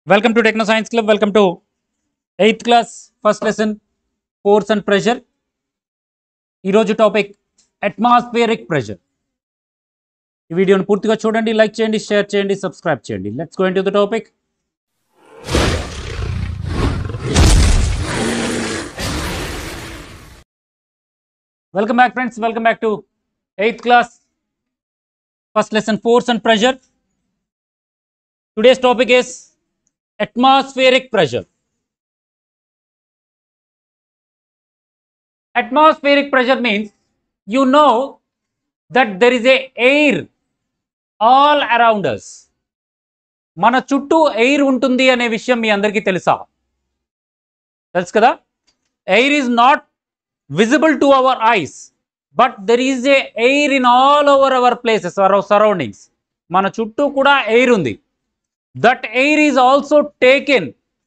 Welcome to Techno Science Club. Welcome to 8th class, first lesson, force and pressure. ఈరోజు topic atmospheric pressure ఈ వీడియోని పూర్తిగా చూడండి like చేయండి షేర్ చేయండి సబ్స్క్రైబ్ చేయండి let's go to the topic welcome back friends welcome back to eighth class first lesson force and pressure today's topic is atmospheric pressure. Atmospheric pressure means you know that there is a air all around us. మన చుట్టూ air ఉంటుంది అనే విషయం మీ అందరికీ తెలుసా తెలుసు కదా air is not visible to our eyes but there is a air in all over our places surroundings మన చుట్టూ కూడా ఎయిర్ ఉంది that air is also taken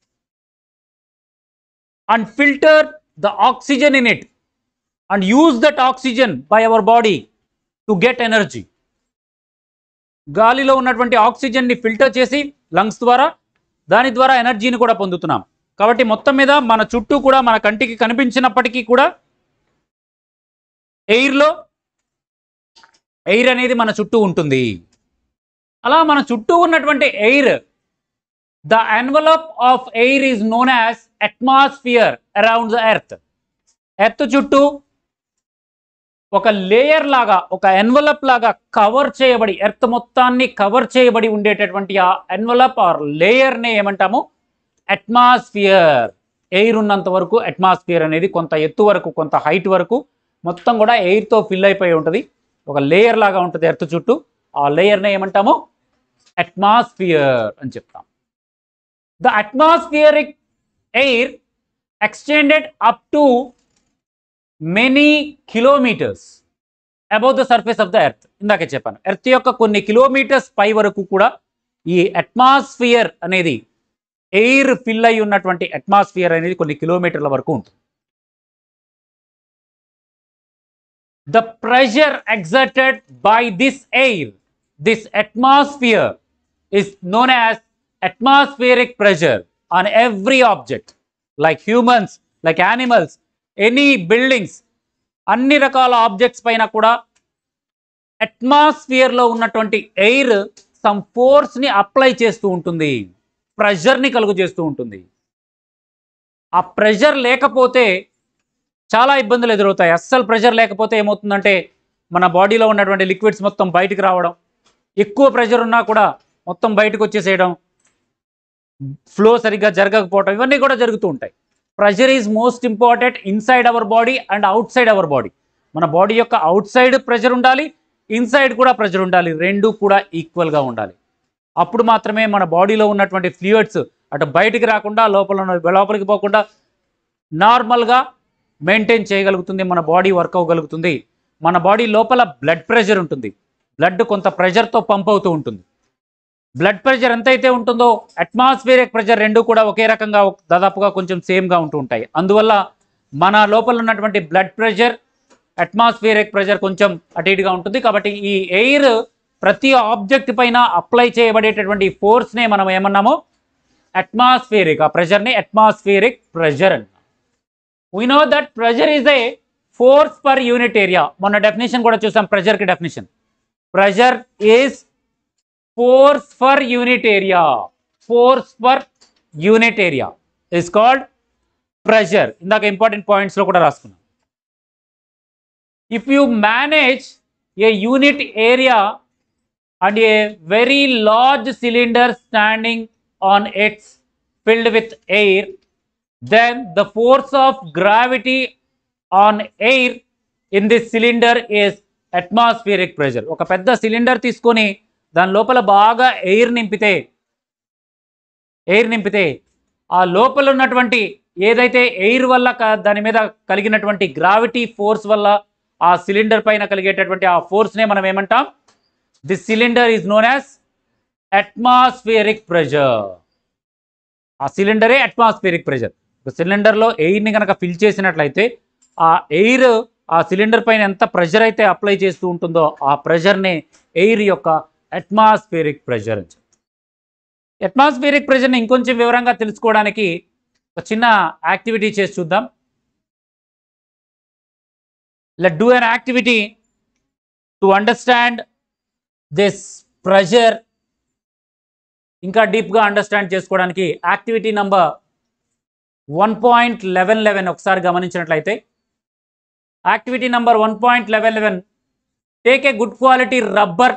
and filter the oxygen in it and use that oxygen by our body to get energy గాలిలో ఉన్నటువంటి ఆక్సిజన్ని filter చేసి lungs ద్వారా దాని ద్వారా ఎనర్జీని కూడా పొందుతున్నాం కాబట్టి మొత్తం మీద మన చుట్టూ కూడా మన కంటికి కనిపించినప్పటికీ కూడా ఎయిర్లో ఎయిర్ అనేది మన చుట్టూ ఉంటుంది అలా మన చుట్టూ ఉన్నటువంటి air the envelope of air is known as atmosphere around the earth earth చుట్టూ ఒక లేయర్ లాగా ఒక ఎన్వలప్ లాగా కవర్ చేయబడి ఎర్త్ మొత్తాన్ని కవర్ చేయబడి ఉండేటటువంటి ఆ ఎన్వలప్ ఆర్ లేయర్నే ఏమంటాము అట్మాస్ఫియర్ ఎయిర్ ఉన్నంత వరకు అట్మాస్ఫియర్ అనేది కొంత ఎత్తు వరకు కొంత హైట్ వరకు మొత్తం కూడా ఎయిర్తో ఫిల్ అయిపోయి ఉంటుంది ఒక లేయర్ లాగా ఉంటుంది ఎర్త్ చుట్టూ ఆ లేయర్నే ఏమంటాము అట్మాస్ఫియర్ అని చెప్తాం the atmospheric air extended up to many kilometres above the surface of the earth ఇందాకే చెప్పాను ఎర్త్ యొక్క కొన్ని కిలోమీటర్స్ పై వరకు కూడా ఈ అట్మాస్ఫియర్ అనేది ఎయిర్ ఫిల్ అయి ఉన్నటువంటి అట్మాస్ఫియర్ అనేది కొన్ని కిలోమీటర్ల వరకు ఉంటుంది the pressure exerted by this air this atmosphere is known as atmospheric pressure on every object like humans like animals any buildings అన్ని రకాల ఆబ్జెక్ట్స్ పైన కూడా అట్మాస్ఫియర్లో ఉన్నటువంటి ఎయిర్ సమ్ ఫోర్స్ని అప్లై చేస్తూ ఉంటుంది ప్రెషర్ని కలుగు చేస్తూ ఉంటుంది ఆ ప్రెషర్ లేకపోతే చాలా ఇబ్బందులు ఎదురవుతాయి అస్సలు ప్రెషర్ లేకపోతే ఏమవుతుందంటే మన బాడీలో ఉన్నటువంటి లిక్విడ్స్ మొత్తం బయటికి రావడం ఎక్కువ ప్రెషర్ ఉన్నా కూడా మొత్తం బయటకు వచ్చేసేయడం ఫ్లో సరిగ్గా జరగకపోవడం ఇవన్నీ కూడా జరుగుతూ ఉంటాయి pressure is most important inside our body and outside our body మన బాడీ యొక్క అవుట్ సైడ్ ప్రెషర్ ఉండాలి ఇన్సైడ్ కూడా ప్రెషర్ ఉండాలి రెండు కూడా ఈక్వల్గా ఉండాలి అప్పుడు మాత్రమే మన బాడీలో ఉన్నటువంటి ఫ్లూయిడ్స్ అటు బయటికి రాకుండా లోపల ఉన్న- లోపలికి పోకుండా నార్మల్గా మెయింటైన్ చేయగలుగుతుంది మన బాడీ వర్క్ అవ్వగలుగుతుంది మన బాడీ లోపల బ్లడ్ ప్రెషర్ ఉంటుంది బ్లడ్ కొంత ప్రెషర్తో పంప్ అవుతూ ఉంటుంది బ్లడ్ ప్రెషర్ ఎంతైతే ఉంటుందో అట్మాస్ఫియరిక్ ప్రెషర్ రెండు కూడా ఒకే రకంగా ఒక- దాదాపుగా కొంచెం సేమ్గా ఉంటూ ఉంటాయి అందువల్ల మన లోపల ఉన్నటువంటి బ్లడ్ ప్రెషర్ అట్మాస్ఫియరిక్ ప్రెషర్ కొంచెం అటు ఇటుగా ఉంటుంది కాబట్టి ఈ ఎయిర్ ప్రతి ఆబ్జెక్ట్ పైన అప్లై చేయబడేటటువంటి ఫోర్స్నే మనం ఏమన్నాము అట్మాస్ఫియరిక్ ఆ ప్రెషర్ని అట్మాస్ఫియరిక్ ప్రెషర్ అన్నాం we know that pressure is a force per unit area మొన్న డెఫినేషన్ కూడా చూసాం ప్రెషర్కి definition pressure is force for unit area force for unit area is called pressure ఇందాక ఇంపార్టెంట్ పాయింట్స్లో కూడా రాసుకున్నాం if you manage a unit area and a very large cylinder standing on its filled with air then the force of gravity on air in this cylinder is atmospheric pressure ఒక పెద్ద cylinder తీసుకొని దాని లోపల బాగా air నింపితే air నింపితే ఆ లోపల ఉన్నటువంటి ఏదైతే ఎయిర్ వల్ల క- దాని మీద కలిగినటువంటి గ్రావిటీ ఫోర్స్ వల్ల ఆ సిలిండర్ పైన కలిగేటటువంటి ఆ ఫోర్స్నే మనం ఏమంటాం this cylinder is known as atmospheric pressure ఆ సిలిండరే అట్మాస్ఫియరిక్ ప్రెషర్ ఒక సిలిండర్లో ఎయిర్ని కనుక ఫిల్ చేసినట్లయితే ఆ ఎయిర్ ఆ సిలిండర్ పైన ఎంత ప్రెషర్ అయితే అప్లై చేస్తూ ఉంటుందో ఆ ప్రెషర్ని ఎయిర్ యొక్క అట్మాస్ఫియరిక్ ప్రెషర్ అని చెప్తాం అట్మాస్ఫియరిక్ ప్రెషర్ని ఇంకొంచెం వివరంగా తెలుసుకోవడానికి ఒక చిన్న యాక్టివిటీ చేసి చూద్దాం let do an activity to understand this pressure ఇంకా డీప్గా అండర్స్టాండ్ చేసుకోవడానికి activity number one point eleven eleven ఒకసారి గమనించినట్లయితే activity number one point eleven eleven take a good quality rubber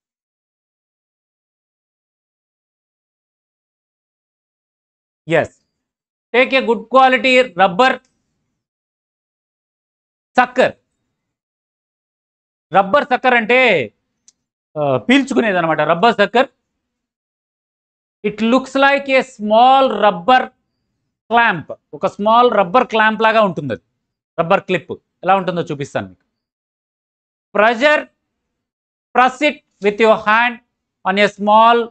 ఎస్ take a good quality rubber sucker rubber sucker అంటే ఆ, పీల్చుకునేది అనమాట rubber sucker it looks like a small rubber clamp ఒక small rubber clamp లాగా ఉంటుంది అది rubber clip ఎలా ఉంటుందో చూపిస్తాను మీకు pressure press it with your hand on a small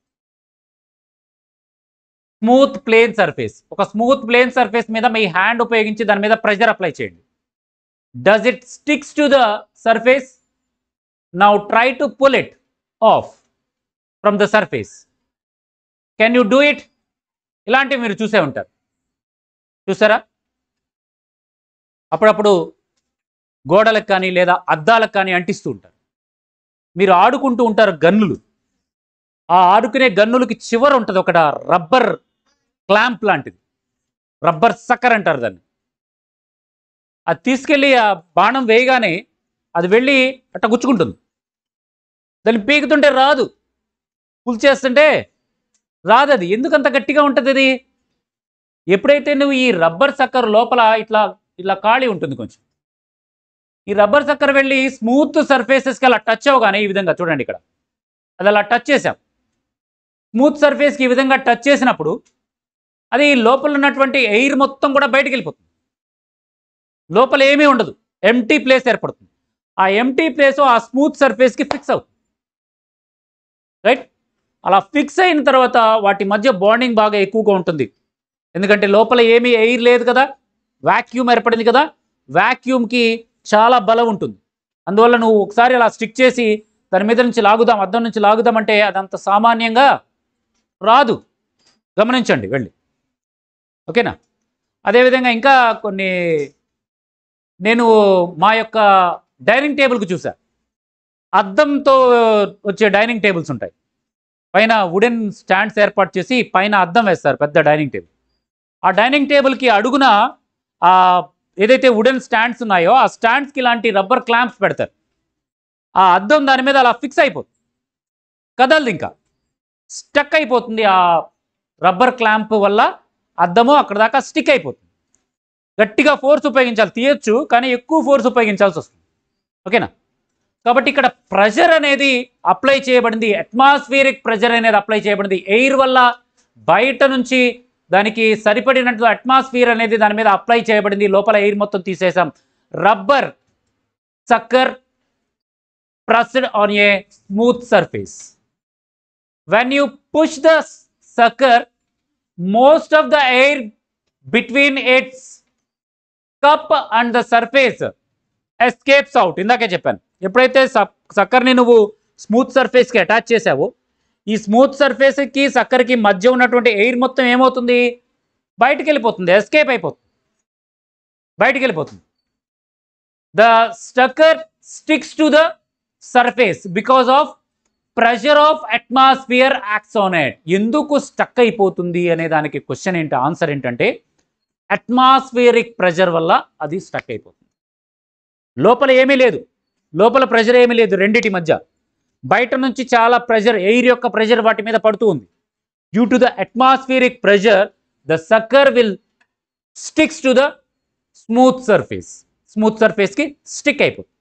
smooth plane surface ఒక స్మూత్ ప్లేన్ సర్ఫేస్ మీద మీ హ్యాండ్ ఉపయోగించి దాని మీద ప్రెషర్ అప్లై చేయండి does it sticks to the surface now try to pull it off from the surface can you do it ఇలాంటివి మీరు చూసే ఉంటారు చూసారా అప్పుడప్పుడు గోడలకు కానీ లేదా అద్దాలకు కానీ అంటిస్తూ ఉంటారు మీరు ఆడుకుంటూ ఉంటారు గన్నులు ఆ ఆడుకునే గన్నులకి చివర ఉంటుంది ఒక రబ్బర్ క్లాంప్ లాంటిది రబ్బర్ సక్కర్ అంటారు దాన్ని అది తీసుకెళ్ళి ఆ బాణం వేయగానే అది వెళ్ళి అట్ట గుచ్చుకుంటుంది దాన్ని పీకుతుంటే రాదు పుల్ చేస్తుంటే రాదు అది ఎందుకంత గట్టిగా ఉంటుంది అది ఎప్పుడైతే నువ్వు ఈ రబ్బర్ సక్కర్ లోపల ఇట్లా ఇట్లా ఖాళీ ఉంటుంది కొంచెం ఈ రబ్బర్ సక్కర్ వెళ్ళి స్మూత్ సర్ఫేసెస్కి అలా టచ్ అవ్వగానే ఈ విధంగా చూడండి ఇక్కడ అది అలా టచ్ చేసాం స్మూత్ సర్ఫేస్కి ఈ విధంగా టచ్ చేసినప్పుడు అది లోపల ఉన్నటువంటి ఎయిర్ మొత్తం కూడా బయటికి వెళ్ళిపోతుంది లోపల ఏమీ ఉండదు ఎంటీ ప్లేస్ ఏర్పడుతుంది ఆ ఎంటీ ప్లేస్ ఆ స్మూత్ సర్ఫేస్కి ఫిక్స్ అవుతుంది రైట్ అలా ఫిక్స్ అయిన తర్వాత వాటి మధ్య బాండింగ్ బాగా ఎక్కువగా ఉంటుంది ఎందుకంటే లోపల ఏమీ ఎయిర్ లేదు కదా వాక్యూమ్ ఏర్పడింది కదా వాక్యూమ్కి చాలా బలం ఉంటుంది అందువల్ల నువ్వు ఒకసారి అలా స్టిక్ చేసి దాని మీద నుంచి లాగుదాం అద్దం నుంచి లాగుదామంటే అదంత సామాన్యంగా రాదు గమనించండి వెళ్ళి ఓకేనా అదేవిధంగా ఇంకా కొన్ని నేను మా యొక్క డైనింగ్ టేబుల్కి చూసా అద్దంతో వచ్చే డైనింగ్ టేబుల్స్ ఉంటాయి పైన వుడెన్ స్టాండ్స్ ఏర్పాటు చేసి పైన అద్దం వేస్తారు పెద్ద డైనింగ్ టేబుల్ ఆ డైనింగ్ టేబుల్కి అడుగున ఆ ఏదైతే వుడెన్ స్టాండ్స్ ఉన్నాయో ఆ స్టాండ్స్కి ఇలాంటి రబ్బర్ క్లాంప్స్ పెడతారు ఆ అద్దం దాని మీద అలా ఫిక్స్ అయిపోతుంది కదలదు ఇంకా స్టక్ అయిపోతుంది ఆ రబ్బర్ క్లాంప్ వల్ల అద్దము అక్కడ దాకా స్టిక్ అయిపోతుంది గట్టిగా ఫోర్స్ ఉపయోగించాలి తీయొచ్చు కానీ ఎక్కువ ఫోర్స్ ఉపయోగించాల్సి వస్తుంది ఓకేనా కాబట్టి ఇక్కడ ప్రెషర్ అనేది అప్లై చేయబడింది అట్మాస్ఫియరిక్ ప్రెషర్ అనేది అప్లై చేయబడింది ఎయిర్ వల్ల బయట నుంచి దానికి సరిపడినట్టు అట్మాస్ఫియర్ అనేది దాని మీద అప్లై చేయబడింది లోపల ఎయిర్ మొత్తం తీసేసాం rubber sucker pressed on a smooth surface. When you push the s- sucker, most of the air between its cup and the surface escapes out. ఇందాకే చెప్పాను ఎప్పుడైతే సక్కర్ని నువ్వు స్మూత్ సర్ఫేస్కి అటాచ్ చేసావో ఈ స్మూత్ సర్ఫేస్కి సక్కర్కి మధ్య ఉన్నటువంటి ఎయిర్ మొత్తం ఏమవుతుంది బయటికి వెళ్ళిపోతుంది ఎస్కేప్ అయిపోతుంది బయటికి వెళ్ళిపోతుంది the sucker sticks to the surface because of pressure of atmosphere acts on it ఎందుకు స్టక్ అయిపోతుంది అనే దానికి క్వశ్చన్ ఏంటి ఆన్సర్ ఏంటంటే అట్మాస్ఫియరిక్ ప్రెషర్ వల్ల అది స్టక్ అయిపోతుంది లోపల ఏమీ లేదు లోపల ప్రెషర్ ఏమీ లేదు రెండిటి మధ్య బయట నుంచి చాలా ప్రెషర్ ఎయిర్ యొక్క ప్రెషర్ వాటి మీద పడుతూ ఉంది due to the atmospheric pressure the sucker will sticks to the smooth surface smooth సర్ఫేస్కి స్టిక్ అయిపోతుంది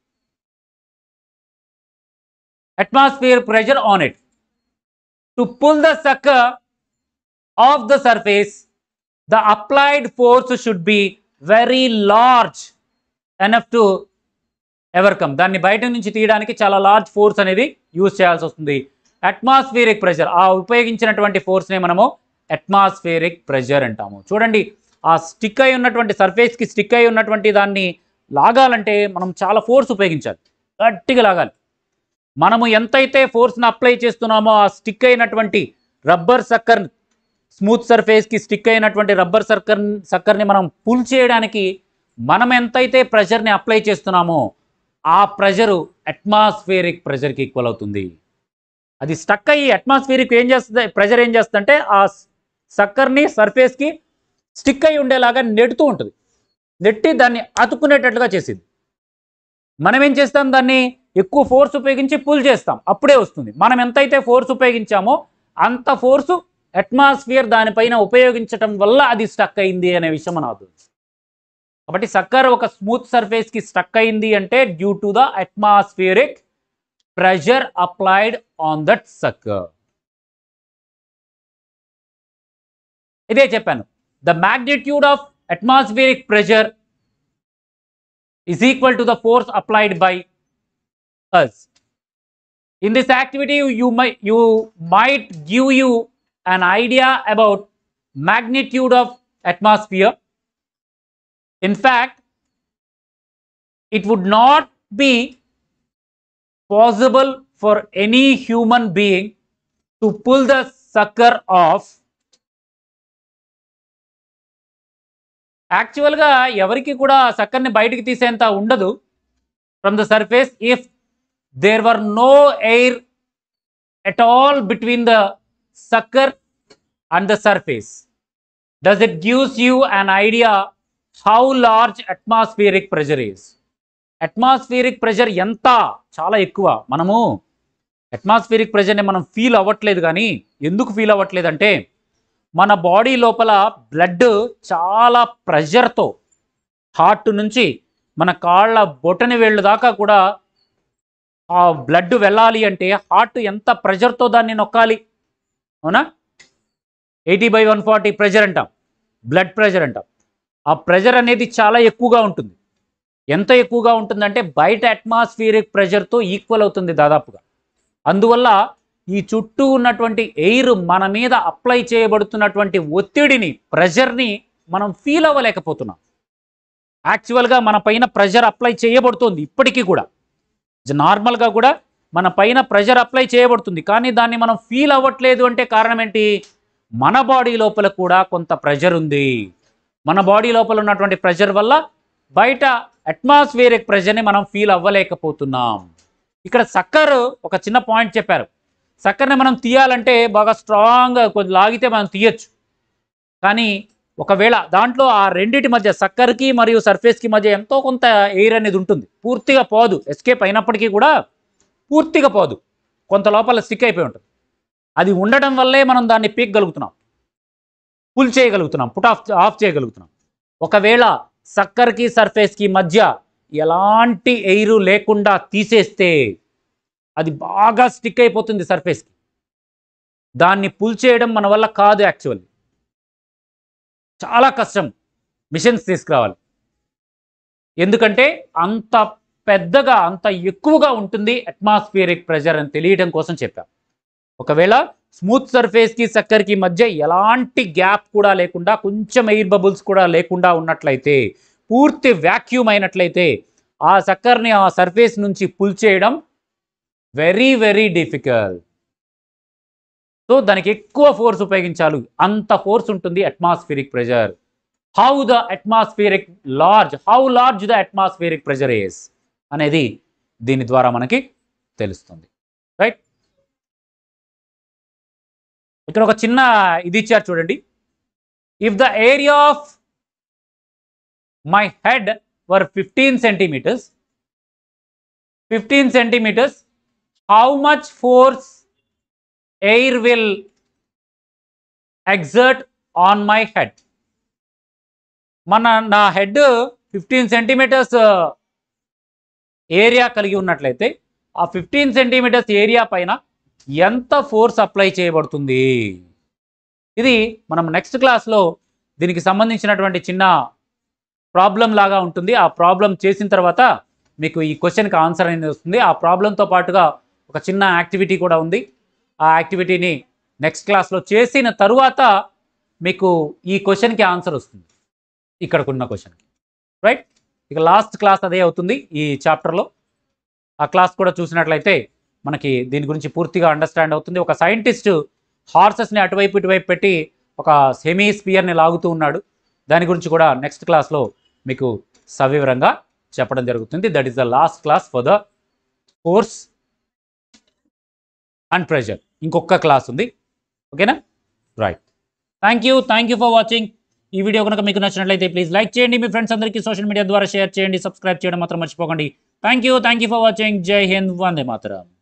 atmosphere pressure on it. To pull the sucker off the surface, the applied force should be very large enough to overcome దాన్ని బయట నుంచి తీయడానికి చాలా large force అనేది use చేయాల్సి వస్తుంది అట్మాస్ఫియరిక్ ప్రెషర్ ఆ ఉపయోగించినటువంటి ఫోర్స్ని మనము అట్మాస్ఫియరిక్ ప్రెషర్ అంటాము చూడండి ఆ స్టిక్ అయి ఉన్నటువంటి సర్ఫేస్కి స్టిక్ అయి ఉన్నటువంటి దాన్ని లాగాలంటే మనం చాలా ఫోర్స్ ఉపయోగించాలి గట్టిగా లాగాలి మనము ఎంతైతే ఫోర్స్ని అప్లై చేస్తున్నామో ఆ స్టిక్ అయినటువంటి రబ్బర్ సక్కర్ స్మూత్ సర్ఫేస్కి స్టిక్ అయినటువంటి రబ్బర్ సర్కర్ సక్కర్ని మనం పుల్ చేయడానికి మనం ఎంతైతే ప్రెషర్ని అప్లై చేస్తున్నామో ఆ ప్రెషరు అట్మాస్ఫియరిక్ ప్రెషర్కి ఈక్వల్ అవుతుంది అది స్టక్ అయ్యి అట్మాస్ఫియరిక్ ఏం చేస్తుంది ప్రెషర్ ఏం చేస్తుందంటే ఆ సక్కర్ని సర్ఫేస్కి స్టిక్ అయి ఉండేలాగా నెడుతూ ఉంటుంది నెట్టి దాన్ని అతుక్కునేటట్లుగా చేసింది మనం ఏం చేస్తాం దాన్ని ఎక్కువ ఫోర్స్ ఉపయోగించి పుల్ చేస్తాం అప్పుడే వస్తుంది మనం ఎంతైతే ఫోర్స్ ఉపయోగించామో అంత ఫోర్సు అట్మాస్ఫియర్ దానిపైన ఉపయోగించటం వల్ల అది స్టక్ అయింది అనే విషయం మనం అర్థం కాబట్టి సక్కర్ ఒక స్మూత్ సర్ఫేస్కి స్టక్ అయింది అంటే due to the atmospheric pressure applied on that sucker ఇదే చెప్పాను the magnitude of atmospheric pressure is equal to the force applied by us. In this activity, you might you might give you an idea about magnitude of atmosphere. In fact, it would not be possible for any human being to pull the sucker off యాక్చువల్గా ఎవరికి కూడా సక్కర్ని బయటికి తీసేంత ఉండదు from the surface if there were no air at all between the sucker and the surface does it gives you an idea how large atmospheric pressure is atmospheric pressure ఎంత చాలా ఎక్కువ మనము అట్మాస్ఫియరిక్ ప్రెషర్ని మనం ఫీల్ అవ్వట్లేదు కానీ ఎందుకు feel అవ్వట్లేదు అంటే మన బాడీ లోపల బ్లడ్ చాలా ప్రెషర్తో హార్ట్ నుంచి మన కాళ్ళ బొటని వేళ్ళు దాకా కూడా ఆ బ్లడ్ వెళ్ళాలి అంటే హార్ట్ ఎంత ప్రెషర్తో దాన్ని నొక్కాలి అవునా eighty by one forty pressure అంటాం బ్లడ్ ప్రెషర్ అంటాం ఆ ప్రెషర్ అనేది చాలా ఎక్కువగా ఉంటుంది ఎంత ఎక్కువగా ఉంటుందంటే బయట అట్మాస్ఫియరిక్ ప్రెషర్తో ఈక్వల్ అవుతుంది దాదాపుగా అందువల్ల ఈ చుట్టూ ఉన్నటువంటి ఎయిర్ మన మీద అప్లై చేయబడుతున్నటువంటి ఒత్తిడిని ప్రెషర్ని మనం ఫీల్ అవ్వలేకపోతున్నాం యాక్చువల్గా మన పైన ప్రెషర్ అప్లై చేయబడుతుంది ఇప్పటికీ కూడా నార్మల్గా కూడా మన పైన ప్రెషర్ అప్లై చేయబడుతుంది కానీ దాన్ని మనం ఫీల్ అవ్వట్లేదు అంటే కారణం ఏంటి మన బాడీ లోపల కూడా కొంత ప్రెషర్ ఉంది మన బాడీ లోపల ఉన్నటువంటి ప్రెషర్ వల్ల బయట అట్మాస్ఫియరిక్ ప్రెషర్ని మనం ఫీల్ అవ్వలేకపోతున్నాం ఇక్కడ సక్కర్ ఒక చిన్న పాయింట్ చెప్పారు సక్కర్ని మనం తీయాలంటే బాగా స్ట్రాంగ్గా కొంచెం లాగితే మనం తీయచ్చు కానీ ఒకవేళ దాంట్లో ఆ రెండిటి మధ్య సక్కర్కి మరియు సర్ఫేస్కి మధ్య ఎంతో కొంత ఎయిర్ అనేది ఉంటుంది పూర్తిగా పోదు ఎస్కేప్ అయినప్పటికీ కూడా పూర్తిగా పోదు కొంత లోపల స్టిక్ అయిపోయి ఉంటుంది అది ఉండడం వల్లే మనం దాన్ని పీకగలుగుతున్నాం పుల్ చేయగలుగుతున్నాం పుట్ ఆఫ్ ఆఫ్ చేయగలుగుతున్నాం ఒకవేళ సక్కర్కి సర్ఫేస్కి మధ్య ఎలాంటి ఎయిర్ లేకుండా తీసేస్తే అది బాగా స్టిక్ అయిపోతుంది సర్ఫేస్కి దాన్ని పుల్ చేయడం మన వల్ల కాదు యాక్చువల్లీ చాలా కష్టం మిషన్స్ తీసుకురావాలి ఎందుకంటే అంత పెద్దగా అంత ఎక్కువగా ఉంటుంది అట్మాస్ఫియరిక్ ప్రెషర్ అని తెలియడం కోసం చెప్పాం ఒకవేళ స్మూత్ సర్ఫేస్కి సక్కర్కి మధ్య ఎలాంటి గ్యాప్ కూడా లేకుండా కొంచెం ఎయిర్ బబుల్స్ కూడా లేకుండా ఉన్నట్లయితే పూర్తి వ్యాక్యూమ్ అయినట్లయితే ఆ సక్కర్ని ఆ సర్ఫేస్ నుంచి పుల్ చేయడం వెరీ వెరీ డిఫికల్ట్ సో దానికి ఎక్కువ ఫోర్స్ ఉపయోగించాలి అంత ఫోర్స్ ఉంటుంది atmospheric pressure how the atmospheric large how large the atmospheric pressure is అనేది దీని ద్వారా మనకి తెలుస్తుంది రైట్ ఇక్కడ ఒక చిన్న ఇది ఇచ్చారు చూడండి if the area of my head were fifteen centimetres fifteen centimetres how much force air will exert on my head మన నా హెడ్ ఫిఫ్టీన్ సెంటీమీటర్స్ ఏరియా కలిగి ఉన్నట్లయితే ఆ ఫిఫ్టీన్ సెంటీమీటర్స్ ఏరియా పైన ఎంత ఫోర్స్ అప్లై చేయబడుతుంది ఇది మనం నెక్స్ట్ క్లాస్లో దీనికి సంబంధించినటువంటి చిన్న ప్రాబ్లం లాగా ఉంటుంది ఆ ప్రాబ్లం చేసిన తర్వాత మీకు ఈ క్వశ్చన్కి ఆన్సర్ అనేది వస్తుంది ఆ ప్రాబ్లంతో పాటుగా ఒక చిన్న యాక్టివిటీ కూడా ఉంది ఆ యాక్టివిటీని నెక్స్ట్ క్లాస్లో చేసిన తరువాత మీకు ఈ క్వశ్చన్కి ఆన్సర్ వస్తుంది ఇక్కడకున్న క్వశ్చన్కి రైట్ ఇక లాస్ట్ క్లాస్ అదే అవుతుంది ఈ చాప్టర్లో ఆ క్లాస్ కూడా చూసినట్లయితే మనకి దీని గురించి పూర్తిగా అండర్స్టాండ్ అవుతుంది ఒక సైంటిస్ట్ హార్సెస్ని అటువైపు ఇటువైపు పెట్టి ఒక సెమీ స్పియర్ని లాగుతూ ఉన్నాడు దాని గురించి కూడా నెక్స్ట్ క్లాస్లో మీకు సవివరంగా చెప్పడం జరుగుతుంది that is the last class for the force and pressure ఇంకొక క్లాస్ ఉంది ఓకేనా right thank you thank you for watching ఈ వీడియో కనుక మీకు నచ్చినట్లయితే ప్లీజ్ లైక్ చేయండి మీ ఫ్రెండ్స్ అందరికీ సోషల్ మీడియా ద్వారా షేర్ చేయండి సబ్స్క్రైబ్ చేయడం మాత్రం మర్చిపోకండి thank you thank you for watching జై హింద్ వందే మాతరం